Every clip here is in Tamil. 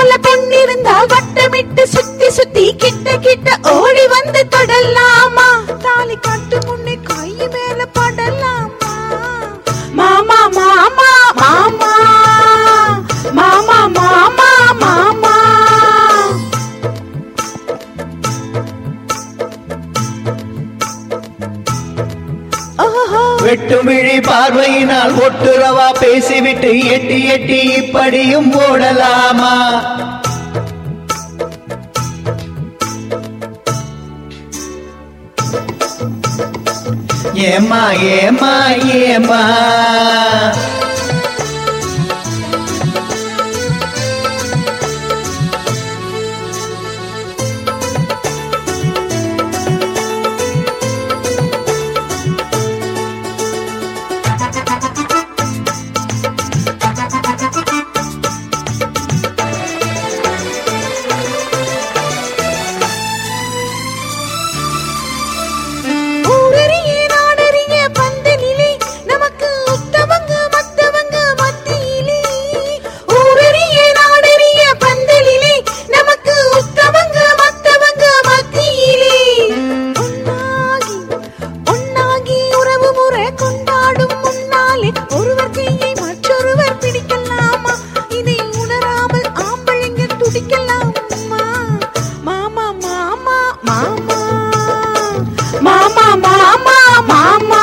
போல பொன்னிருந்தால் வட்டமிட்டு சுத்தி சுத்தி கிட்ட கிட்ட ஓடி வந்து தொடலாமா தாலி கட்டு முன்னே கை மேல படலாமா மாமா மாமா மாமா மாமா மாமா மாமா ஓஹோ வெட்டுமிழி பார்வையினால் ஒட்டுறவா பேசிவிட்டு எட்டி எட்டி இப்படியும் ஓடலாமா ஏமா ஏமா ஏமா ஊரறிய நாடறிய பந்தலிலே நமக்கு உத்தமங்க மத்தவங்க மத்தியிலே ஊரறிய நாடறிய பந்தலிலே நமக்கு உத்தமங்க மத்தவங்க மத்தியிலே ஒன்னாகி ஒன்னாகி உறவு முறை கொண்டாடும் முன்னாலே ஒருவர் கையை மற்றொருவர் பிடிக்கலாமா இதை உணராமல் ஆம்பளைங்க துடிக்கலாமா மாமா மாமா மாமா மாமா மாமா மாமா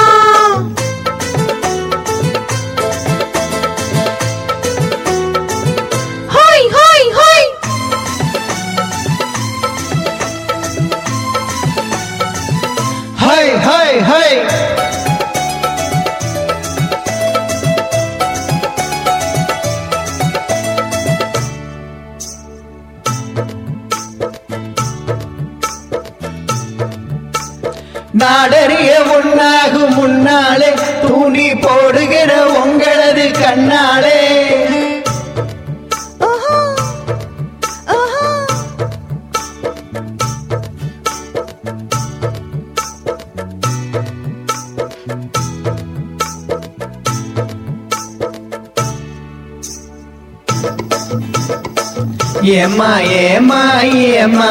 ஹோய் ஹோய் ஹோய் ஹை ஹை ஹை நாடறிய உண்ணாகும் முன்னாலே துணி போடுகிற உங்களது கண்ணாலே ஓஹோ ஓஹோ ஏமா ஏமா ஏமா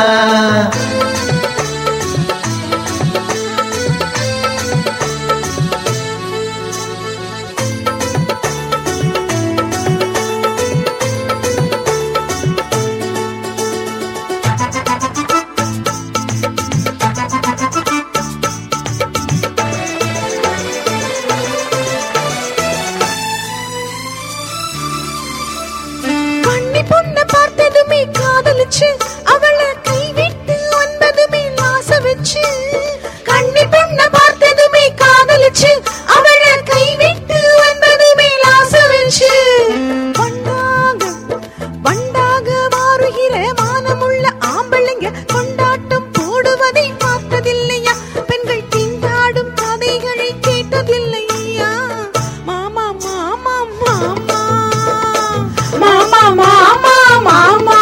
கண்ணி பொண்ண பார்த்ததுமே காதலிச்சு அவளை கைவிட்டு வந்ததுமே லாச வச்சு கண்ணி பொண்ண பார்த்ததுமே காதலிச்சு அவளை கைவிட்டு வந்ததுமே லாச வச்சு வண்டாக வண்டாக மாறுகிற மானமுள்ள ஆம்பளைங்க கொண்டாட்டம் போடுவதை பார்த்ததில்லையா பெண்கள் திண்டாடும் கதைகளை கேட்டதில்லையா மாமா மாமா மாமா மாமா மாமா மாமா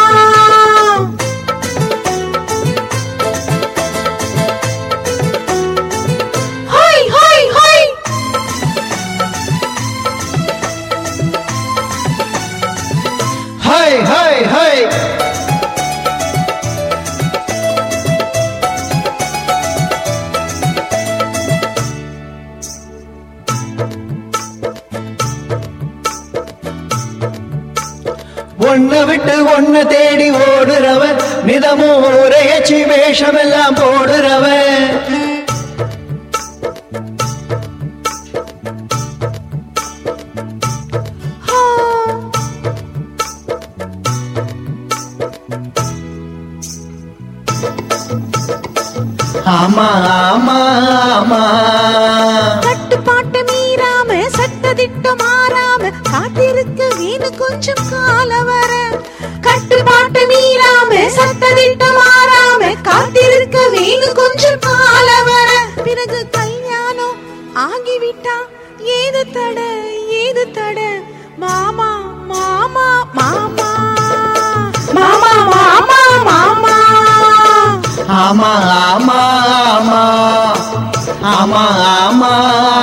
ஹோய் ஹோய் ஹோய் ஹை ஹை ஹை ஒன்ன விட்டு ஒன்ன தேடி ஓடுறவன் நிதமும் உரையச்சி வேஷமெல்லாம் போடுறவன் ஹா ஆமா ஆமா ஆமா கட்டுப்பாட்டு மீறாம சட்டதிட்ட மாறாம காத்திருக்க வேணும் கொஞ்சம் கால வர கட்டுப்பாட்டு மீறாம சட்டதிட்ட மாறாம காத்திருக்க வேணும் கொஞ்சம் கால வர பிறகு கல்யாணம் ஆகிவிட்டா ஏது தட ஏது தட மாமா மாமா மாமா மாமா மாமா மாமா ஆமா ஆமா ஆமா ஆமா ஆமா